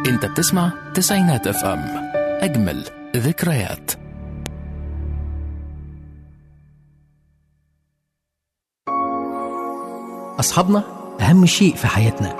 انت بتسمع تسعينات اف ام اجمل ذكريات أصحابنا أهم شيء في حياتنا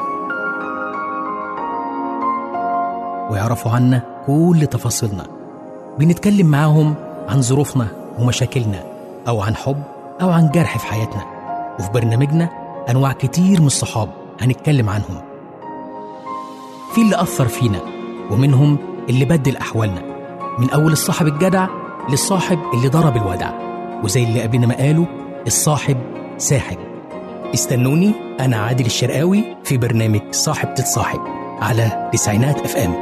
ويعرفوا عنا كل تفاصيلنا بنتكلم معاهم عن ظروفنا ومشاكلنا أو عن حب أو عن جرح في حياتنا وفي برنامجنا أنواع كتير من الصحاب هنتكلم عنهم في اللي أثر فينا ومنهم اللي بدل أحوالنا من أول الصاحب الجدع للصاحب اللي ضرب الودع وزي اللي قبلنا ما قالوا الصاحب ساحب استنوني أنا عادل الشرقاوي في برنامج صاحب تتصاحب على تسعينات اف ام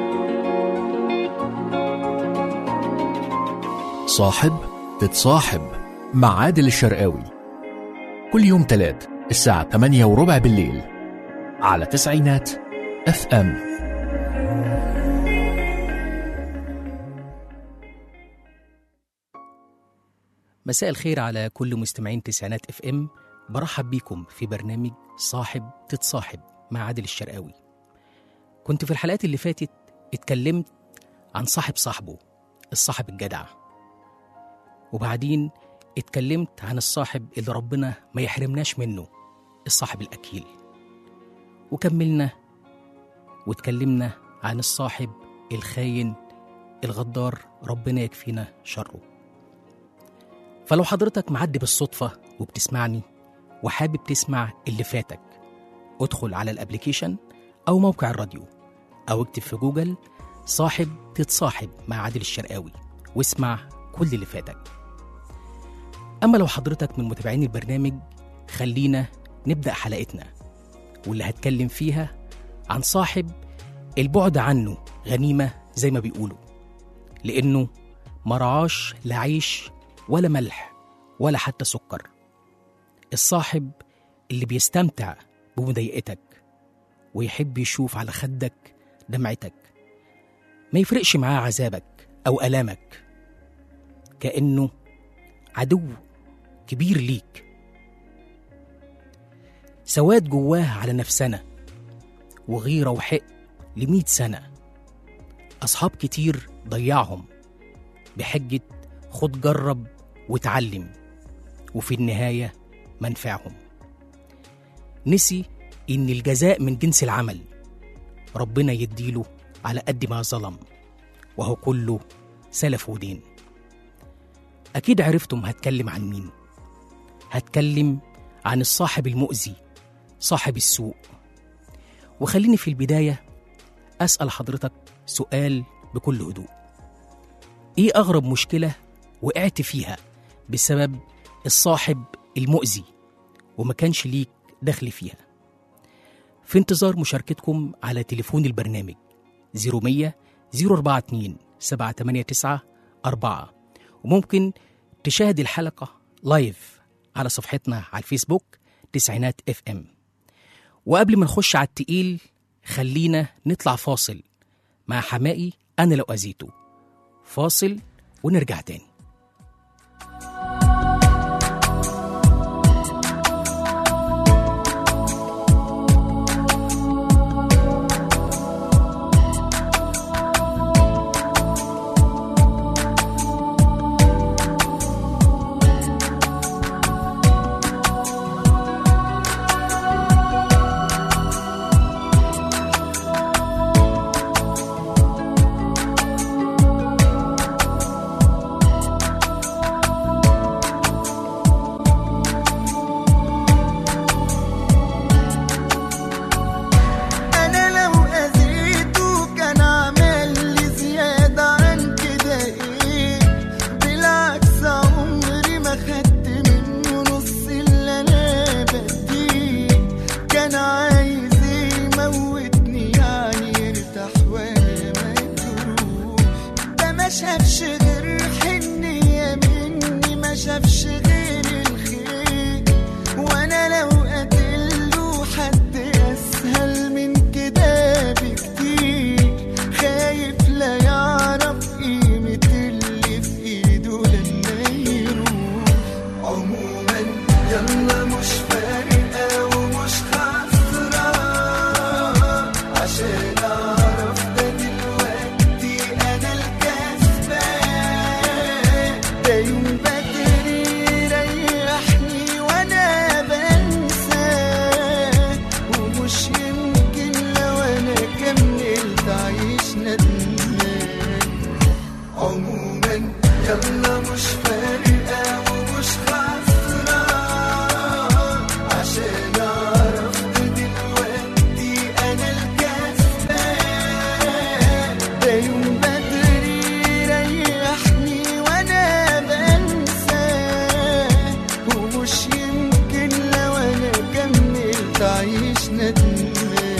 صاحب تتصاحب مع عادل الشرقاوي كل يوم تلات الساعة 8 وربع بالليل على تسعينات اف ام مساء الخير على كل مستمعين تسعينات اف ام برحب بيكم في برنامج صاحب تتصاحب مع عادل الشرقاوي كنت في الحلقات اللي فاتت اتكلمت عن صاحب صاحبه الصاحب الجدع وبعدين اتكلمت عن الصاحب اللي ربنا ما يحرمناش منه الصاحب الأكيل وكملنا واتكلمنا عن الصاحب الخاين الغدار ربنا يكفينا شره فلو حضرتك معدي بالصدفة وبتسمعني وحابب تسمع اللي فاتك ادخل على الابليكيشن أو موقع الراديو أو اكتب في جوجل صاحب تتصاحب مع عادل الشرقاوي واسمع كل اللي فاتك أما لو حضرتك من متابعين البرنامج خلينا نبدأ حلقتنا واللي هتكلم فيها عن صاحب البعد عنه غنيمة زي ما بيقولوا لأنه مرعاش لا عيش ولا ملح ولا حتى سكر الصاحب اللي بيستمتع بمضايقتك ويحب يشوف على خدك دمعتك ما يفرقش معاه عذابك أو ألامك كأنه عدو كبير ليك سواد جواه على نفسنا وغيرة وحق لمية سنة أصحاب كتير ضيعهم بحجة خد جرب وتعلم وفي النهاية منفعهم نسي إن الجزاء من جنس العمل ربنا يديله على قد ما ظلم وهو كله سلف ودين أكيد عرفتم هتكلم عن مين هتكلم عن الصاحب المؤذي صاحب السوء وخليني في البداية أسأل حضرتك سؤال بكل هدوء إيه أغرب مشكلة وقعت فيها بسبب الصاحب المؤذي وما كانش ليك دخل فيها في انتظار مشاركتكم على تليفون البرنامج 0100 042 789 4 وممكن تشاهد الحلقة لايف على صفحتنا على الفيسبوك تسعينات اف ام وقبل ما نخش على التقيل خلينا نطلع فاصل مع حمائي أنا لو أذيته فاصل ونرجع تاني تعيش ندمان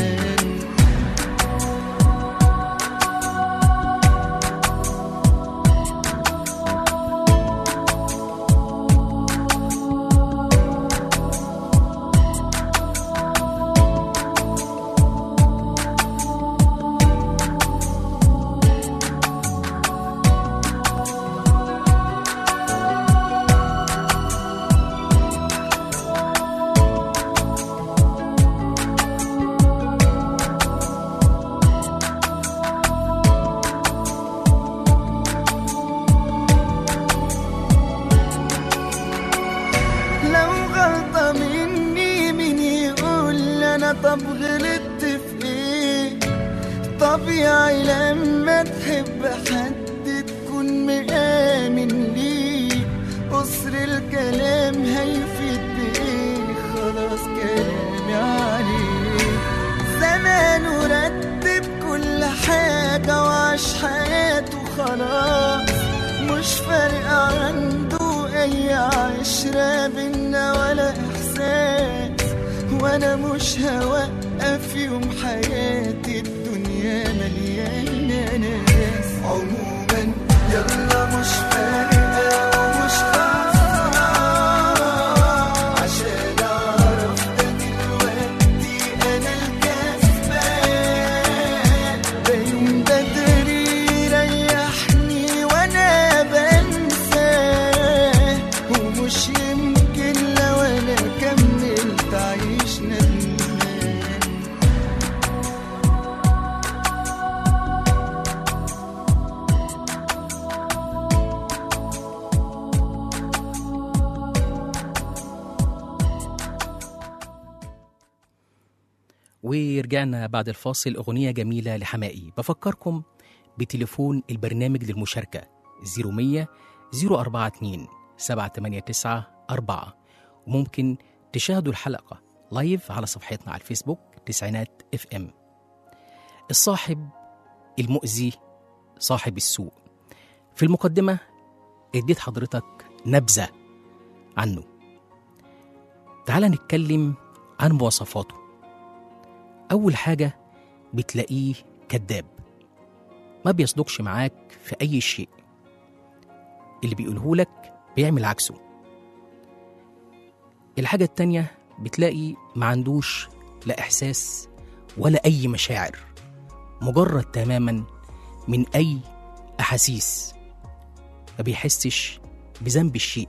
لو غلطة مني مين يقول انا طب غلطت في ايه طبيعي لما تحب حد تكون مآمن ليه قصر الكلام هيفيد بايه خلاص كلامي عليه زمانه رتب كل حاجة وعاش حياته خلاص مش فارق عنده أي عشرة بينا ولا إحساس وأنا مش هوقف يوم حياتي الدنيا مليانة ناس عموما يلا مش فارقة ومش خسرانة عشان أعرف ده دلوقتي أنا الكسبان ده يوم بدري ريحني وأنا بنساه ومش يمكن لو أنا كملت أعيش ندمان ورجعنا بعد الفاصل أغنية جميلة لحمائي بفكركم بتليفون البرنامج للمشاركة 0100 042 789 4 وممكن تشاهدوا الحلقة لايف على صفحتنا على الفيسبوك تسعينات اف ام الصاحب المؤذي صاحب السوء في المقدمة اديت حضرتك نبذة عنه تعال نتكلم عن مواصفاته أول حاجة بتلاقيه كذاب ما بيصدقش معاك في أي شيء اللي بيقوله لك بيعمل عكسه الحاجة التانية بتلاقي ما عندوش لا إحساس ولا أي مشاعر مجرد تماما من أي أحاسيس ما بيحسش بذنب الشيء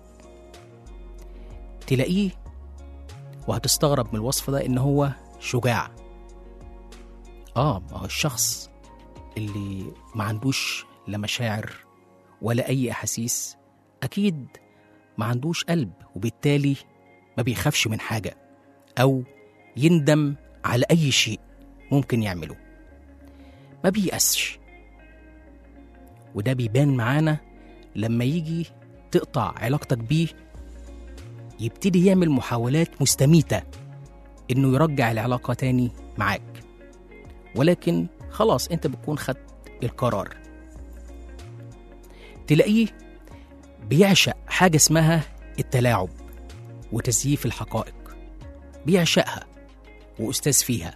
تلاقيه وهتستغرب من الوصف ده إن هو شجاع اه ما هو الشخص اللي ما عندوش لا مشاعر ولا اي احاسيس اكيد ما عندوش قلب وبالتالي ما بيخافش من حاجه او يندم على اي شيء ممكن يعمله ما بيأسش وده بيبان معانا لما يجي تقطع علاقتك بيه يبتدي يعمل محاولات مستميتة إنه يرجع العلاقة تاني معاك ولكن خلاص انت بتكون خدت القرار تلاقيه بيعشق حاجة اسمها التلاعب وتزييف الحقائق بيعشقها وأستاذ فيها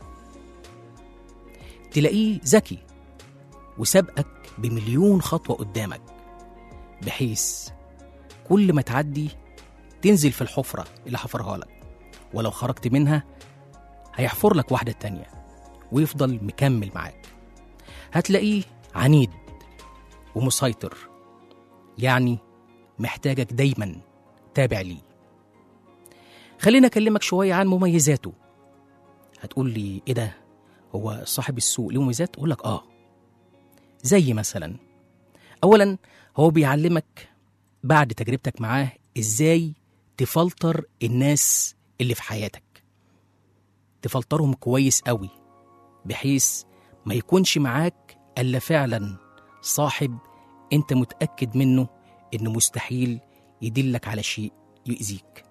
تلاقيه ذكي وسابقك بمليون خطوة قدامك بحيث كل ما تعدي تنزل في الحفرة اللي حفرها لك ولو خرجت منها هيحفر لك واحدة تانية ويفضل مكمل معاك هتلاقيه عنيد ومسيطر يعني محتاجك دايما تابع ليه خليني اكلمك شويه عن مميزاته هتقول لي ايه ده هو صاحب السوق له مميزات اقول لك اه زي مثلا اولا هو بيعلمك بعد تجربتك معاه ازاي تفلتر الناس اللي في حياتك تفلترهم كويس قوي بحيث ما يكونش معاك الا فعلا صاحب انت متاكد منه انه مستحيل يدلك على شيء يؤذيك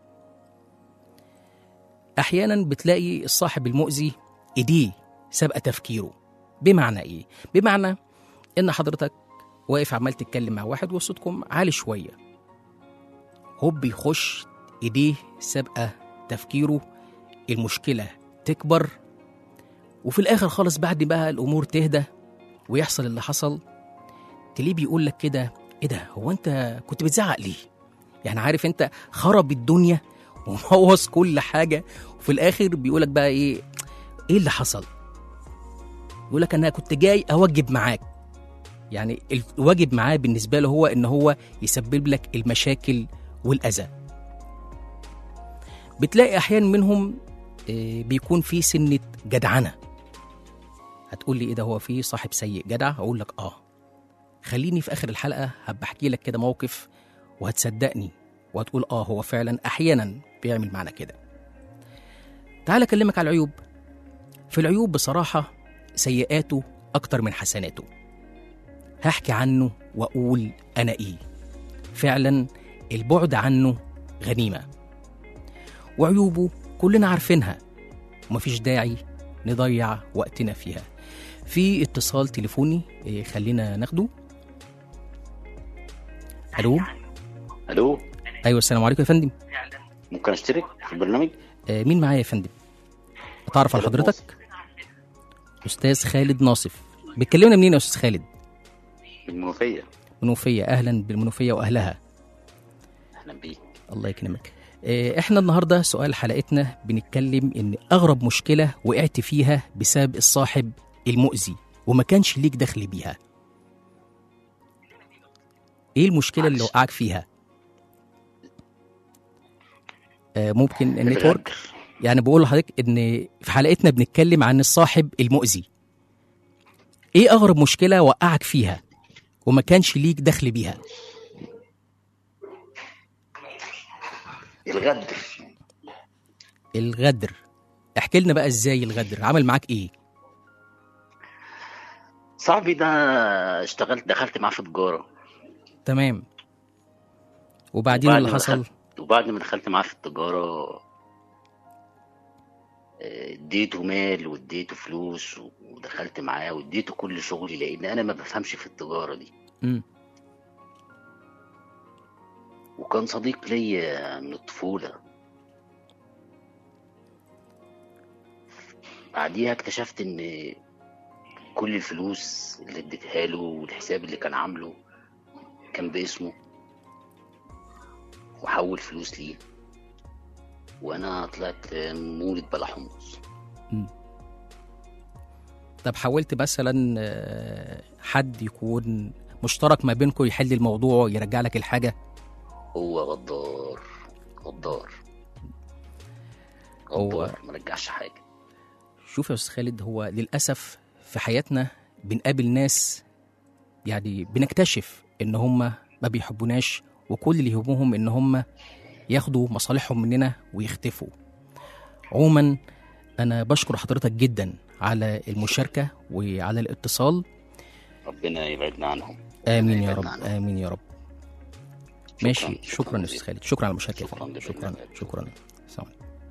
احيانا بتلاقي الصاحب المؤذي ايديه سابقه تفكيره بمعنى ايه بمعنى ان حضرتك واقف عمال تتكلم مع واحد وصوتكم عالي شويه هوب بيخش ايديه سابقه تفكيره المشكله تكبر وفي الاخر خالص بعد بقى الامور تهدى ويحصل اللي حصل تلاقيه بيقول لك كده ايه ده هو انت كنت بتزعق ليه يعني عارف انت خرب الدنيا ومبوظ كل حاجه وفي الاخر بيقول لك بقى ايه ايه اللي حصل يقول لك انا كنت جاي اوجب معاك يعني الواجب معاه بالنسبه له هو ان هو يسبب لك المشاكل والاذى بتلاقي احيانا منهم آه، بيكون في سنه جدعنه هتقول لي ايه ده هو في صاحب سيء جدع اقول لك اه خليني في اخر الحلقه هبقى احكي لك كده موقف وهتصدقني وهتقول اه هو فعلا احيانا بيعمل معنا كده تعال اكلمك على العيوب في العيوب بصراحه سيئاته اكتر من حسناته هحكي عنه واقول انا ايه فعلا البعد عنه غنيمه وعيوبه كلنا عارفينها ومفيش داعي نضيع وقتنا فيها في اتصال تليفوني إيه، خلينا ناخده الو الو ايوه السلام عليكم يا فندم ممكن اشترك في البرنامج آه، مين معايا يا فندم اتعرف على خالد حضرتك استاذ خالد ناصف بتكلمنا منين يا استاذ خالد المنوفيه منوفيه اهلا بالمنوفيه واهلها اهلا بيك الله يكرمك آه، احنا النهارده سؤال حلقتنا بنتكلم ان اغرب مشكله وقعت فيها بسبب الصاحب المؤذي وما كانش ليك دخل بيها ايه المشكله اللي معلش. وقعك فيها آه، ممكن النتورك الغدر. يعني بقول لحضرتك ان في حلقتنا بنتكلم عن الصاحب المؤذي ايه اغرب مشكله وقعك فيها وما كانش ليك دخل بيها الغدر الغدر احكي لنا بقى ازاي الغدر عمل معاك ايه صاحبي ده اشتغلت دخلت معاه في تجاره تمام وبعدين وبعد اللي ما حصل دخلت- وبعد ما دخلت معاه في التجاره آه، اديته مال واديته فلوس و- ودخلت معاه واديته كل شغلي لان انا ما بفهمش في التجاره دي مم. وكان صديق ليا من الطفوله بعديها اكتشفت ان كل الفلوس اللي اديتها له والحساب اللي كان عامله كان باسمه وحول فلوس ليه وانا طلعت مولد بلا حمص طب حاولت مثلا آه، حد يكون مشترك ما بينكم يحل الموضوع ويرجع لك الحاجه هو غدار غدار هو- غدار ما رجعش حاجه شوف يا استاذ خالد هو للاسف في حياتنا بنقابل ناس يعني بنكتشف ان هم ما بيحبوناش وكل اللي يهمهم ان هم ياخدوا مصالحهم مننا ويختفوا عموما انا بشكر حضرتك جدا على المشاركه وعلى الاتصال ربنا يبعدنا عنهم امين يا رب يبعدنا عنهم. امين يا رب شكراً، ماشي شكراً شكرا يا استاذ جزيلاً. خالد شكرا على المشاركه يا شكراً فندم. جزيلاً. شكرا شكرا سلام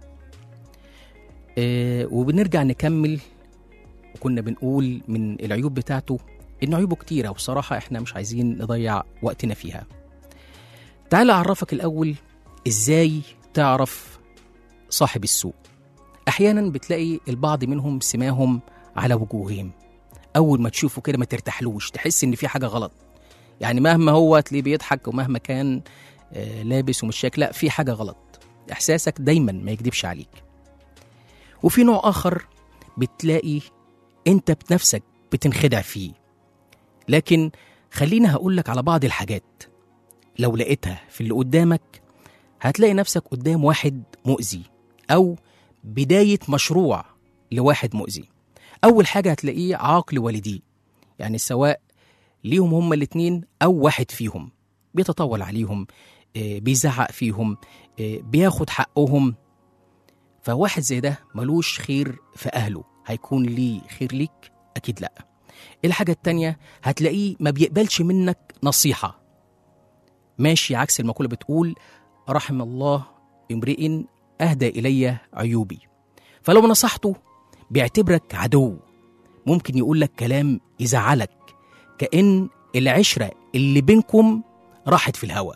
آه وبنرجع نكمل وكنا بنقول من العيوب بتاعته ان عيوبه كتيره وبصراحه احنا مش عايزين نضيع وقتنا فيها تعال اعرفك الاول ازاي تعرف صاحب السوء احيانا بتلاقي البعض منهم سماهم على وجوههم اول ما تشوفه كده ما ترتاحلوش تحس ان في حاجه غلط يعني مهما هو تلاقيه بيضحك ومهما كان آه، لابس ومش شاك لا في حاجه غلط احساسك دايما ما يكذبش عليك وفي نوع اخر بتلاقي انت بنفسك بتنخدع فيه لكن خلينا هقول لك على بعض الحاجات لو لقيتها في اللي قدامك هتلاقي نفسك قدام واحد مؤذي او بدايه مشروع لواحد مؤذي اول حاجه هتلاقيه عاقل والديه يعني سواء ليهم هما الاتنين او واحد فيهم بيتطاول عليهم آه، بيزعق فيهم آه، بياخد حقهم فواحد زي ده ملوش خير في اهله هيكون ليه خير ليك اكيد لا الحاجه التانية هتلاقيه ما بيقبلش منك نصيحه ماشي عكس المقوله بتقول رحم الله امرئ اهدى الي عيوبي فلو نصحته بيعتبرك عدو ممكن يقول لك كلام يزعلك كأن العشرة اللي بينكم راحت في الهوا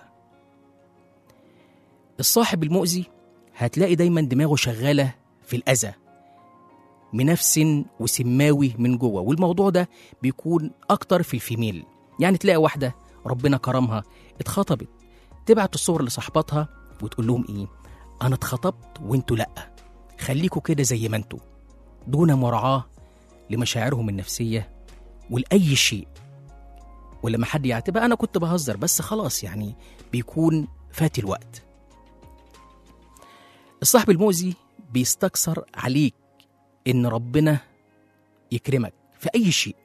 الصاحب المؤذي هتلاقي دايما دماغه شغالة في الأذى منفسن وسماوي من جوه والموضوع ده بيكون اكتر في الفيميل يعني تلاقي واحده ربنا كرمها اتخطبت تبعت الصور لصاحباتها وتقول لهم ايه انا اتخطبت وانتوا لا خليكوا كده زي ما انتوا دون مراعاه لمشاعرهم النفسيه ولاي شيء ولما حد يعتبر انا كنت بهزر بس خلاص يعني بيكون فات الوقت الصاحب المؤذي بيستكثر عليك ان ربنا يكرمك في اي شيء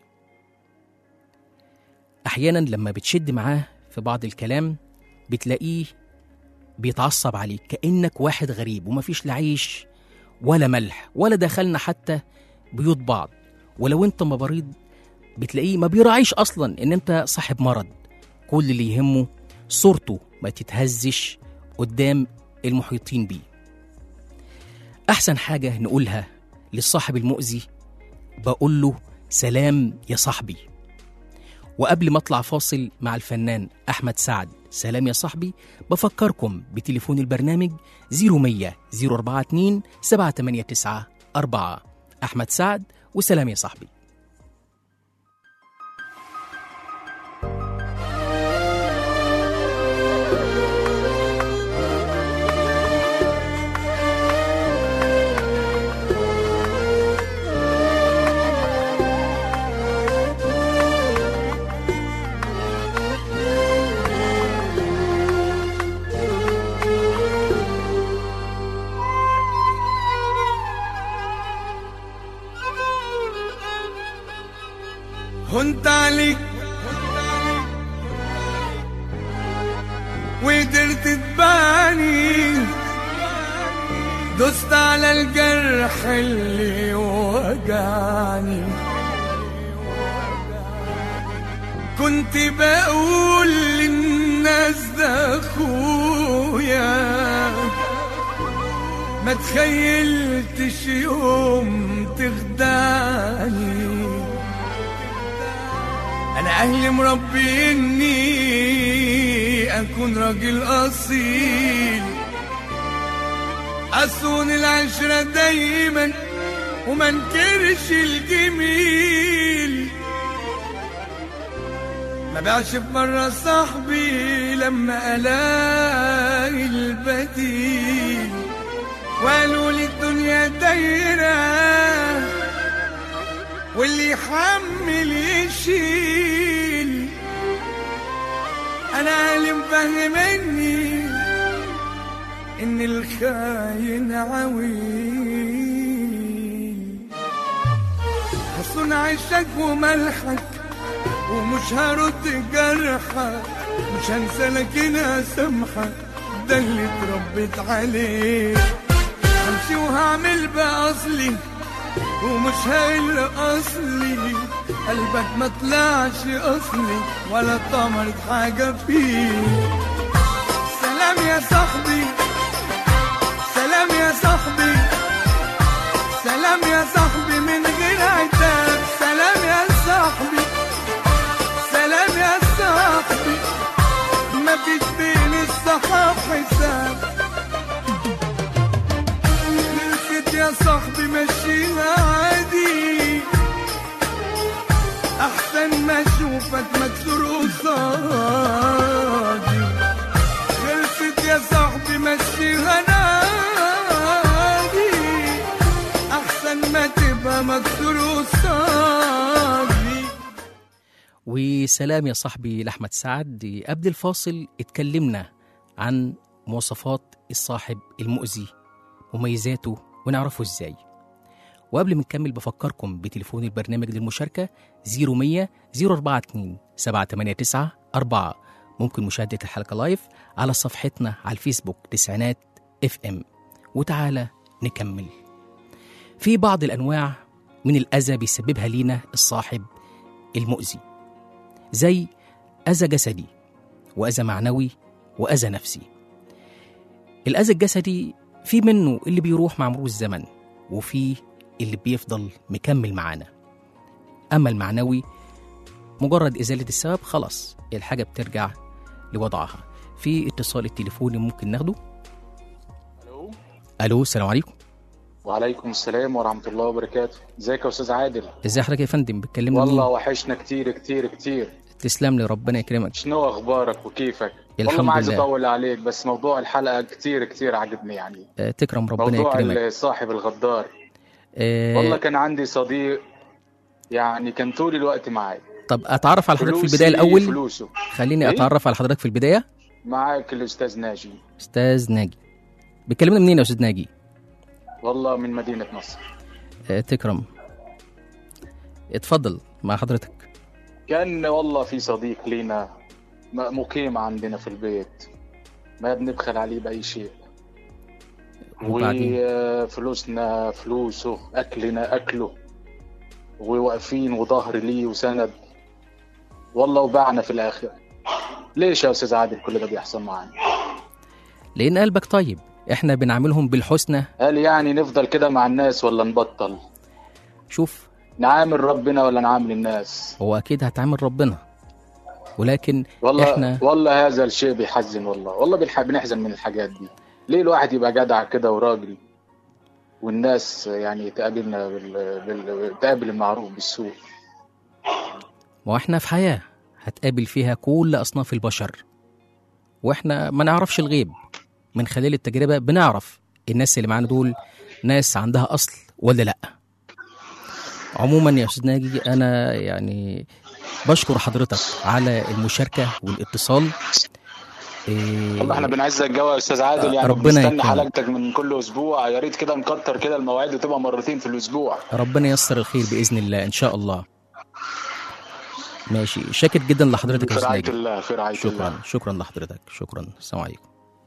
احيانا لما بتشد معاه في بعض الكلام بتلاقيه بيتعصب عليك كانك واحد غريب ومفيش لا عيش ولا ملح ولا دخلنا حتى بيوت بعض ولو انت مريض بتلاقيه ما بيراعيش اصلا ان انت صاحب مرض كل اللي يهمه صورته ما تتهزش قدام المحيطين بيه احسن حاجه نقولها للصاحب المؤذي بقول له سلام يا صاحبي وقبل ما اطلع فاصل مع الفنان احمد سعد سلام يا صاحبي بفكركم بتليفون البرنامج 0100 042 789 4 احمد سعد وسلام يا صاحبي هنت عليك وقدرت تباني دست على الجرح اللي وجعني كنت بقول للناس ده اخويا ما تخيلتش يوم تخدعني انا اهلي مربيني اكون راجل اصيل اصون العشرة دايما وما انكرش الجميل ما بيعش في مرة صاحبي لما الاقي البديل وقالوا لي الدنيا دايره واللي يحمل يشيل انا عالم فهمني ان الخاين عويل هصون عيشك وملحك ومش هرد جرحك مش هنسى لكن اسامحك ده اللي اتربيت عليه همشي وهعمل باصلي ومش هيل اصلي قلبك ما طلعش اصلي ولا طمرت حاجه فيه سلام يا صاحبي سلام يا صاحبي سلام يا صاحبي من غير عتاب سلام يا صاحبي سلام يا صاحبي ما فيش بين الصحاب حساب خلصت يا صاحبي مشيها عادي احسن ما اشوفك مكسور قصادي خلصت يا صاحبي مشيها نادي احسن ما تبقى مكسور قصادي وسلام يا صاحبي لأحمد سعد قبل الفاصل اتكلمنا عن مواصفات الصاحب المؤذي مميزاته ونعرفه ازاي وقبل ما نكمل بفكركم بتليفون البرنامج للمشاركة 0100 042 789 4 ممكن مشاهدة الحلقة لايف على صفحتنا على الفيسبوك تسعينات اف ام وتعالى نكمل في بعض الأنواع من الأذى بيسببها لينا الصاحب المؤذي زي أذى جسدي وأذى معنوي وأذى نفسي الأذى الجسدي في منه اللي بيروح مع مرور الزمن وفي اللي بيفضل مكمل معانا أما المعنوي مجرد إزالة السبب خلاص الحاجة بترجع لوضعها في اتصال التليفوني ممكن ناخده الو ألو السلام عليكم وعليكم السلام ورحمة الله وبركاته ازيك يا استاذ عادل ازي حضرتك يا فندم بتكلمنا والله منين وحشنا كتير كتير كتير تسلم لي ربنا يكرمك شنو اخبارك وكيفك الحمد والله ما عايز لله. اطول عليك بس موضوع الحلقة كتير كتير عجبني يعني آه، تكرم ربنا موضوع يكرمك صاحب الغدار آه، والله كان عندي صديق يعني كان طول الوقت معايا طب اتعرف على حضرتك في فلوسي البدايه الاول فلوسه خليني إيه؟ اتعرف على حضرتك في البدايه معاك الاستاذ ناجي استاذ ناجي بتكلمنا منين يا استاذ ناجي والله من مدينة نصر آه، تكرم اتفضل مع حضرتك كان والله في صديق لينا م- مقيم عندنا في البيت ما بنبخل عليه بأي شيء وبعدين وفلوسنا فلوسه أكلنا أكله وواقفين وظهر ليه وسند والله وبعنا في الآخر ليش يا أستاذ عادل كل ده بيحصل معانا لان قلبك طيب احنا بنعاملهم بالحسنى هل يعني نفضل كده مع الناس ولا نبطل شوف نعامل ربنا ولا نعامل الناس هو اكيد هتعامل ربنا ولكن والله احنا والله هذا الشيء بيحزن والله والله بنح- بنحزن من الحاجات دي ليه الواحد يبقى جدع كده وراجل والناس يعني تقابلنا بال... بال... تقابل المعروف بالسوء ما هو احنا في حياه هتقابل فيها كل اصناف البشر واحنا ما نعرفش الغيب من خلال التجربه بنعرف الناس اللي معانا دول ناس عندها اصل ولا لا عموما يا استاذ ناجي انا يعني بشكر حضرتك على المشاركه والاتصال إيه والله احنا بنعزك جو يا استاذ عادل يعني ربنا بنستنى يكرمك. حلقتك من كل اسبوع يا ريت كده نكتر كده المواعيد وتبقى مرتين في الاسبوع ربنا ييسر الخير باذن الله ان شاء الله ماشي شاكر جدا لحضرتك يا في استاذ رعايه ناجي الله في رعايه شكرا الله شكرا لحضرتك شكرا السلام عليكم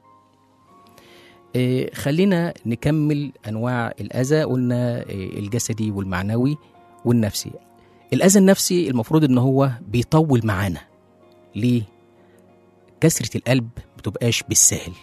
إيه خلينا نكمل انواع الاذى قلنا إيه الجسدي والمعنوي والنفسي الاذى النفسي المفروض ان هو بيطول معانا ليه كسره القلب بتبقاش بالسهل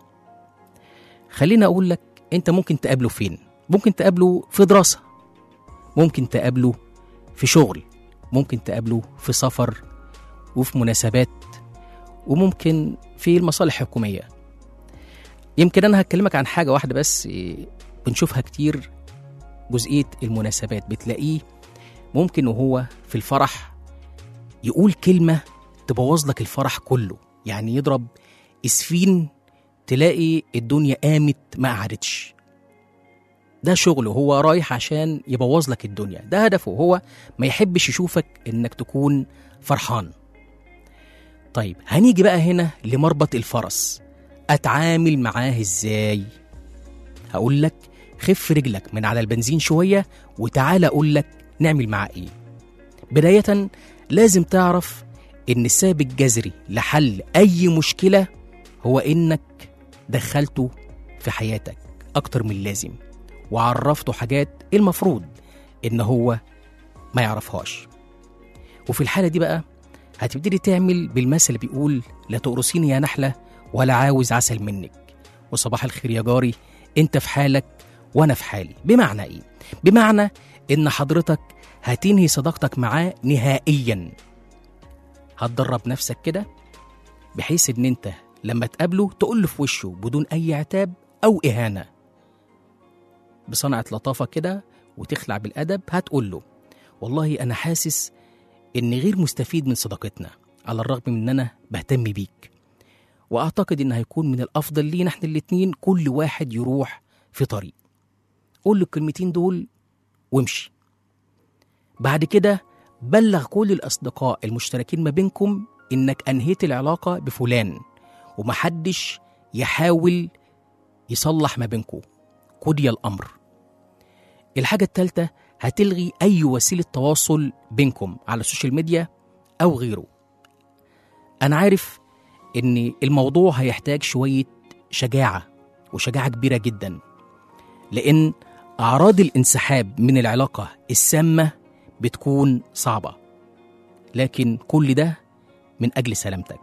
خلينا اقول لك انت ممكن تقابله فين ممكن تقابله في دراسه ممكن تقابله في شغل ممكن تقابله في سفر وفي مناسبات وممكن في المصالح الحكومية يمكن أنا هكلمك عن حاجة واحدة بس إيه، بنشوفها كتير جزئية المناسبات بتلاقيه ممكن وهو في الفرح يقول كلمة تبوظ لك الفرح كله يعني يضرب اسفين تلاقي الدنيا قامت ما قعدتش ده شغله هو رايح عشان يبوظ لك الدنيا ده هدفه هو ما يحبش يشوفك انك تكون فرحان طيب هنيجي بقى هنا لمربط الفرس اتعامل معاه ازاي هقول لك خف رجلك من على البنزين شويه وتعالى اقول لك نعمل معاه ايه بدايه لازم تعرف ان السبب الجذري لحل اي مشكله هو انك دخلته في حياتك اكتر من اللازم وعرفته حاجات المفروض ان هو ما يعرفهاش وفي الحاله دي بقى هتبتدي تعمل بالمثل اللي بيقول لا تقرصيني يا نحله ولا عاوز عسل منك وصباح الخير يا جاري انت في حالك وانا في حالي بمعنى ايه بمعنى ان حضرتك هتنهي صداقتك معاه نهائيا هتدرب نفسك كده بحيث ان انت لما تقابله تقول له في وشه بدون اي عتاب او اهانه بصنعه لطافه كده وتخلع بالادب هتقول له والله انا حاسس اني غير مستفيد من صداقتنا على الرغم من ان انا بهتم بيك واعتقد ان هيكون من الافضل لينا احنا الاتنين كل واحد يروح في طريق قول له الكلمتين دول وامشي بعد كده بلغ كل الاصدقاء المشتركين ما بينكم انك انهيت العلاقه بفلان ومحدش يحاول يصلح ما بينكم قضي الامر الحاجه الثالثه هتلغي اي وسيله تواصل بينكم على السوشيال ميديا او غيره انا عارف ان الموضوع هيحتاج شويه شجاعه وشجاعه كبيره جدا لان اعراض الانسحاب من العلاقه السامه بتكون صعبه لكن كل ده من اجل سلامتك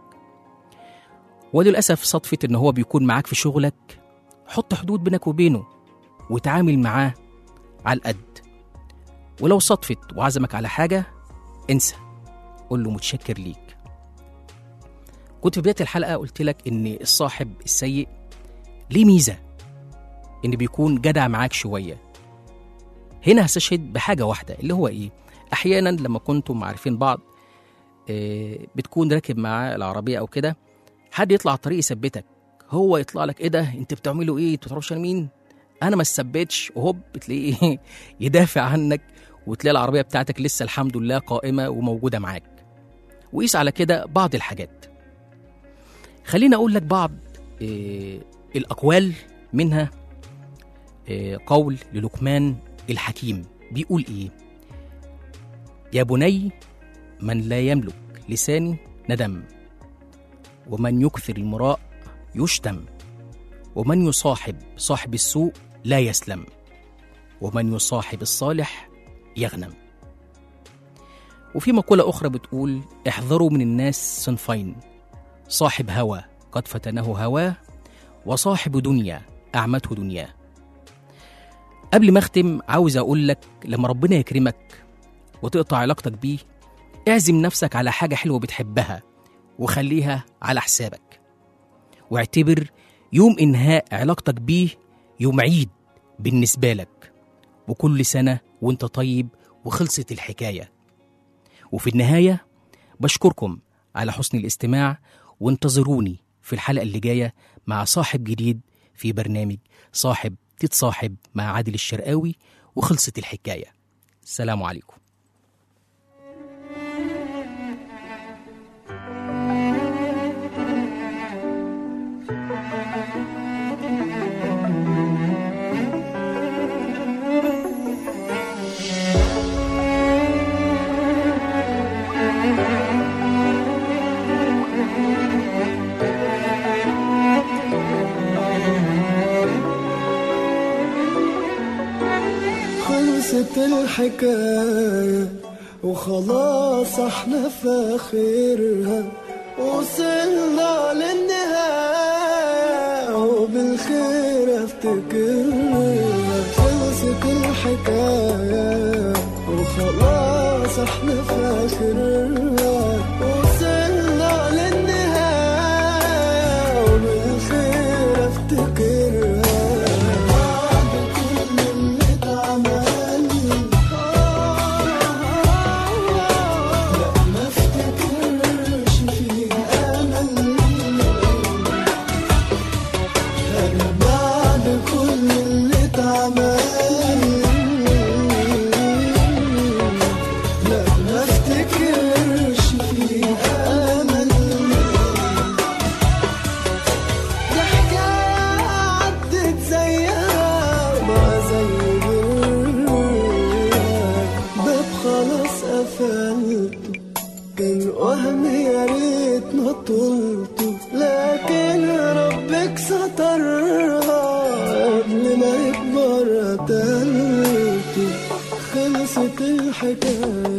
وللاسف صدفه ان هو بيكون معاك في شغلك حط حدود بينك وبينه وتعامل معاه على القد ولو صدفت وعزمك على حاجه انسى قول له متشكر ليك كنت في بدايه الحلقه قلت لك ان الصاحب السيء ليه ميزه ان بيكون جدع معاك شويه هنا هستشهد بحاجة واحدة اللي هو إيه أحيانا لما كنتم عارفين بعض آه، بتكون راكب معاه العربية أو كده حد يطلع على الطريق يثبتك هو يطلع لك إيه ده أنت بتعملوا إيه أنتوا تعرفش أنا مين أنا ما اتثبتش وهوب بتلاقيه إيه يدافع عنك وتلاقي العربية بتاعتك لسه الحمد لله قائمة وموجودة معاك وقيس على كده بعض الحاجات خليني أقول لك بعض آه، الأقوال منها آه، قول للقمان الحكيم بيقول إيه يا بني من لا يملك لساني ندم ومن يكثر المراء يشتم ومن يصاحب صاحب السوء لا يسلم ومن يصاحب الصالح يغنم وفي مقولة أخرى بتقول احذروا من الناس صنفين صاحب هوى قد فتنه هواه وصاحب دنيا أعمته دنياه قبل ما أختم عاوز أقول لك لما ربنا يكرمك وتقطع علاقتك بيه اعزم نفسك على حاجة حلوة بتحبها وخليها على حسابك واعتبر يوم إنهاء علاقتك بيه يوم عيد بالنسبة لك وكل سنة وانت طيب وخلصت الحكاية وفي النهاية بشكركم على حسن الاستماع وانتظروني في الحلقة اللي جاية مع صاحب جديد في برنامج صاحب تتصاحب مع عادل الشرقاوي وخلصت الحكاية السلام عليكم خلصت الحكاية وخلاص احنا في اخرها وصلنا للنهاية وبالخير افتكرها خلصت الحكاية وخلاص احنا في اخرها وصلنا للنهاية وبالخير افتكرها بعد كل اللي اتعمل لا ما افتكرش فيها امل انا بعد كل اللي اتعمل لا ما افتكرش فيها امل دي حكاية عدت زيها ما زي غيرها باب خلاص قفلته كان وهم يا ريت ما طولته لكن ربك سترها قبل ما يكبر قتلته خلصت الحكاية